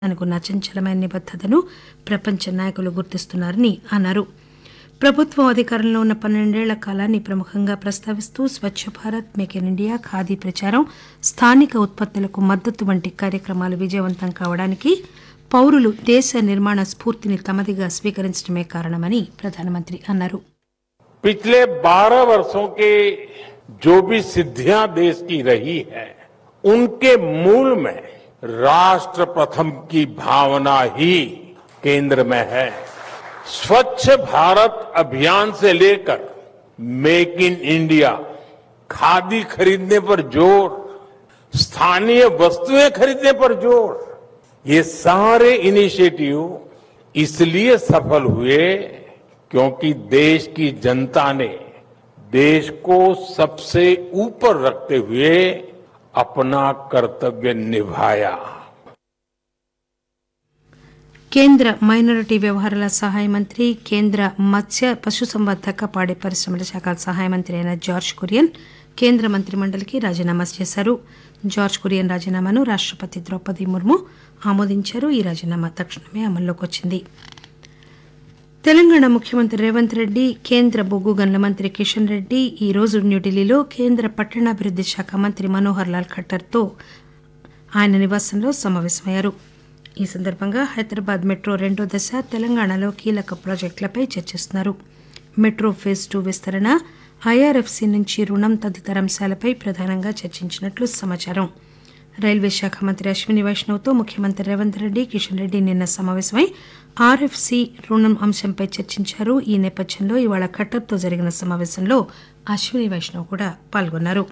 తనకున్న అచంచలమైన నిబద్దతను ప్రపంచ నాయకులు గుర్తిస్తున్నారని అన్నారు ప్రభుత్వం అధికారంలో ఉన్న పన్నెండేళ్ల కాలాన్ని ప్రముఖంగా ప్రస్తావిస్తూ Swachh Bharat make in India khadi ప్రచారం స్థానిక ఉత్పత్తులకు మద్దతు వంటి కార్యక్రమాలు విజయవంతం కావడానికి పౌరులు దేశ నిర్మాణ స్ఫూర్తిని తమదిగా స్వీకరించడమే కారణమని ప్రధానమంత్రి అన్నారు पिछले 12 वर्षों के जो भी सिद्धियां देश की रही है उनके मूल में राष्ट्र प्रथम की भावना ही केंद्र में है स्वच्छ भारत अभियान से लेकर मेक इन इंडिया खादी खरीदने पर जोर स्थानीय वस्तुएं खरीदने पर जोर ये सारे इनिशिएटिव इसलिए सफल हुए क्योंकि देश की जनता ने देश को सबसे ऊपर रखते हुए अपना कर्तव्य निभाया కేంద్ర మైనారిటీ వ్యవహారాల సహాయ మంత్రి కేంద్ర మత్స్య పశుసంవర్ధక పాడి పరిశ్రమల శాఖ సహాయ మంత్రి అయిన జార్జ్ కురియన్ కేంద్ర మంత్రి మండలికి రాజీనామా చేశారు జార్జ్ కురియన్ రాజీనామాను రాష్టపతి ద్రౌపది ముర్ము ఆమోదించారు ఈ రాజీనామా తక్షణమే అమల్లోకి వచ్చింది తెలంగాణ ముఖ్యమంత్రి రేవంత్ రెడ్డి కేంద్ర బొగ్గు గనుల మంత్రి కిషన్ రెడ్డి ఈ రోజు న్యూఢిల్లీలో కేంద్ర పట్టణాభివృద్ది శాఖ మంత్రి మనోహర్ లాల్ ఖట్టర్తో ఆయన నివాసంలో సమావేశమయ్యారు ఈ సందర్భంగా హైదరాబాద్ మెట్రో రెండో దశ తెలంగాణలో కీలక ప్రాజెక్టులపై చర్చిస్తున్నారు మెట్రో ఫేజ్ టూ విస్తరణ ఐఆర్ఎఫ్సి నుంచి రుణం తదితర అంశాలపై ప్రధానంగా చర్చించినట్లు సమాచారం రైల్వే శాఖ మంత్రి అశ్విని వైష్ణవ్తో ముఖ్యమంత్రి రేవంత్ రెడ్డి కిషన్ రెడ్డి నిన్న సమావేశమై ఆర్ఎఫ్సి రుణం అంశంపై చర్చించారు ఈ నేపథ్యంలో ఇవాళ ఖట్టర్తో జరిగిన సమావేశంలో అశ్విని వైష్ణవ్ కూడా పాల్గొన్నారు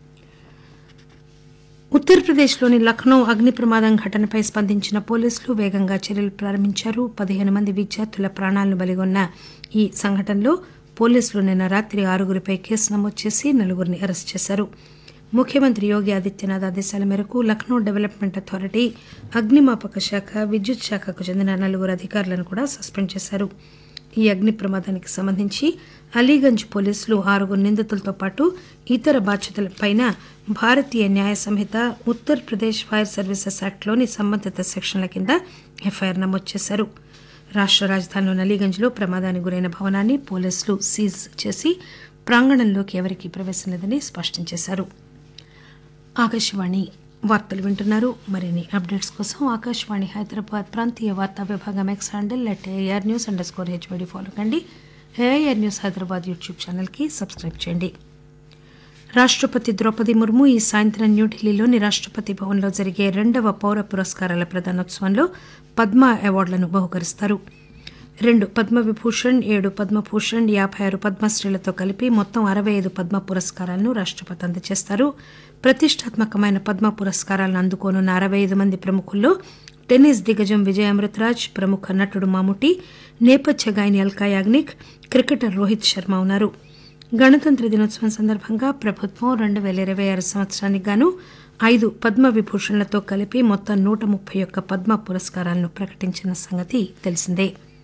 ఉత్తరప్రదేశ్లోని లక్నో అగ్ని ప్రమాదం ఘటనపై స్పందించిన పోలీసులు వేగంగా చర్యలు ప్రారంభించారు పదిహేను మంది విద్యార్థుల ప్రాణాలను బలిగొన్న ఈ సంఘటనలో పోలీసులు నిన్న రాత్రి ఆరుగురిపై కేసు నమోదు చేసి నలుగురిని అరెస్ట్ చేశారు ముఖ్యమంత్రి యోగి ఆదిత్యనాథ్ ఆదేశాల మేరకు లక్నో డెవలప్మెంట్ అథారిటీ అగ్నిమాపక శాఖ విద్యుత్ శాఖకు చెందిన నలుగురు అధికారులను కూడా సస్పెండ్ చేశారు ఈ అగ్ని ప్రమాదానికి సంబంధించి అలీగంజ్ పోలీసులు ఆరుగురు నిందితులతో పాటు ఇతర బాధ్యతలపైన భారతీయ న్యాయ సంహిత ఉత్తరప్రదేశ్ ఫైర్ సర్వీసెస్ యాక్ట్లోని సంబంధిత సెక్షన్ల కింద ఎఫ్ఐఆర్ నమోదు చేశారు రాష్ట్ర రాజధానిలోని అలీగంజ్లో ప్రమాదానికి గురైన భవనాన్ని పోలీసులు సీజ్ చేసి ప్రాంగణంలోకి ఎవరికీ ప్రవేశం లేదని స్పష్టం చేశారు ఆకాశవాణి వార్తలు వింటున్నారు మరిన్ని అప్డేట్స్ కోసం ఆకాశవాణి హైదరాబాద్ ప్రాంతీయ వార్తా విభాగం X handle at AIR news underscore HYD follow కండి ఏఐఆర్ న్యూస్ హైదరాబాద్ యూట్యూబ్ ఛానల్కి సబ్స్క్రైబ్ చేయండి రాష్టపతి ద్రౌపది ముర్ము ఈ సాయంత్రం న్యూఢిల్లీలోని రాష్టపతి భవన్లో జరిగే రెండవ పౌర పురస్కారాల ప్రదానోత్సవంలో పద్మ అవార్డులను బహుకరిస్తారు రెండు పద్మవిభూషణ్ ఏడు పద్మభూషణ్ యాభై ఆరు పద్మశ్రీలతో కలిపి మొత్తం అరవై ఐదు పద్మ పురస్కారాలను రాష్టపతి అందజేస్తారు ప్రతిష్టాత్మకమైన పద్మ పురస్కారాలను అందుకోనున్న అరవై ఐదు మంది ప్రముఖుల్లో టెన్నిస్ దిగ్గజం విజయ్ అమృతరాజ్ ప్రముఖ నటుడు మాముటి నేపథ్య గాయని అల్కా యాగ్నిక్ క్రికెటర్ రోహిత్ శర్మ ఉన్నారు గణతంత్ర దినోత్సవం సందర్భంగా ప్రభుత్వం రెండు పేల ఇరవై ఆరు సంవత్సరానికి గాను ఐదు పద్మ విభూషణ్లతో కలిపి మొత్తం నూట ముప్పై ఒక్క పద్మ పురస్కారాలను ప్రకటించిన సంగతి తెలిసిందే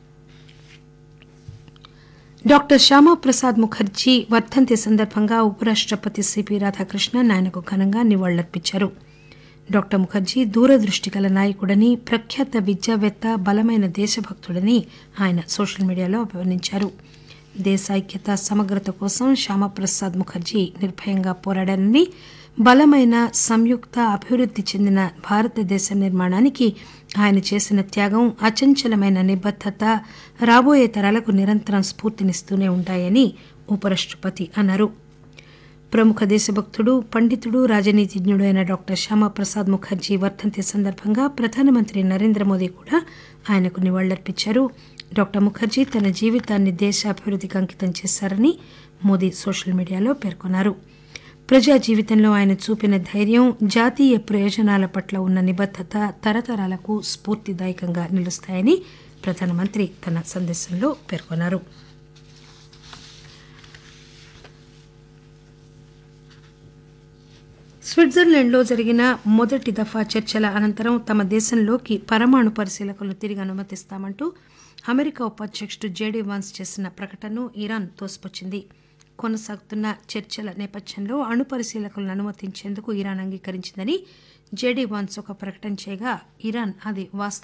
డాక్టర్ శ్యామాప్రసాద్ ముఖర్జీ వర్ధంతి సందర్భంగా ఉపరాష్టపతి సిపి రాధాకృష్ణన్ ఆయనకు ఘనంగా నివాళులర్పించారు డాక్టర్ ముఖర్జీ దూరదృష్టి గల నాయకుడని ప్రఖ్యాత విద్యావేత్త బలమైన దేశభక్తుడని ఆయన సోషల్ మీడియాలో అభివర్ణించారు దేశ ఐక్యత సమగ్రత కోసం శ్యామప్రసాద్ ముఖర్జీ నిర్భయంగా పోరాడారని బలమైన సంయుక్త అభివృద్ది చెందిన భారతదేశ నిర్మాణానికి ఆయన చేసిన త్యాగం అచంచలమైన నిబద్దత రాబోయే తరాలకు నిరంతరం స్ఫూర్తినిస్తూనే ఉంటాయని ఉపరాష్టపతి అన్నారు ప్రముఖ దేశభక్తుడు పండితుడు రాజనీతిజ్ఞుడు అయిన డాక్టర్ శ్యామాప్రసాద్ ముఖర్జీ వర్ధంతి సందర్భంగా ప్రధానమంత్రి నరేంద్ర మోదీ కూడా ఆయనకు నివాళులర్పించారు డాక్టర్ ముఖర్జీ తన జీవితాన్ని దేశ అభివృద్ధికి అంకితం చేశారని మోదీ సోషల్ మీడియాలో పేర్కొన్నారు ప్రజా జీవితంలో ఆయన చూపిన ధైర్యం జాతీయ ప్రయోజనాల పట్ల ఉన్న నిబద్దత తరతరాలకు స్ఫూర్తిదాయకంగా నిలుస్తాయని ప్రధానమంత్రి తన సందేశంలో పేర్కొన్నారు స్విట్జర్లాండ్లో జరిగిన మొదటి దఫా చర్చల అనంతరం తమ దేశంలోకి పరమాణు పరిశీలకులను తిరిగి అనుమతిస్తామంటూ అమెరికా ఉపాధ్యక్షుడు జేడీ వాన్స్ చేసిన ప్రకటనను ఇరాన్ తోసిపుచ్చింది కొనసాగుతున్న చర్చల నేపథ్యంలో అణు పరిశీలకులను అనుమతించేందుకు ఇరాన్ అంగీకరించిందని జేడీ వాన్స్ ఒక ప్రకటన చేయగా ఇరాన్ అది వాస్తవ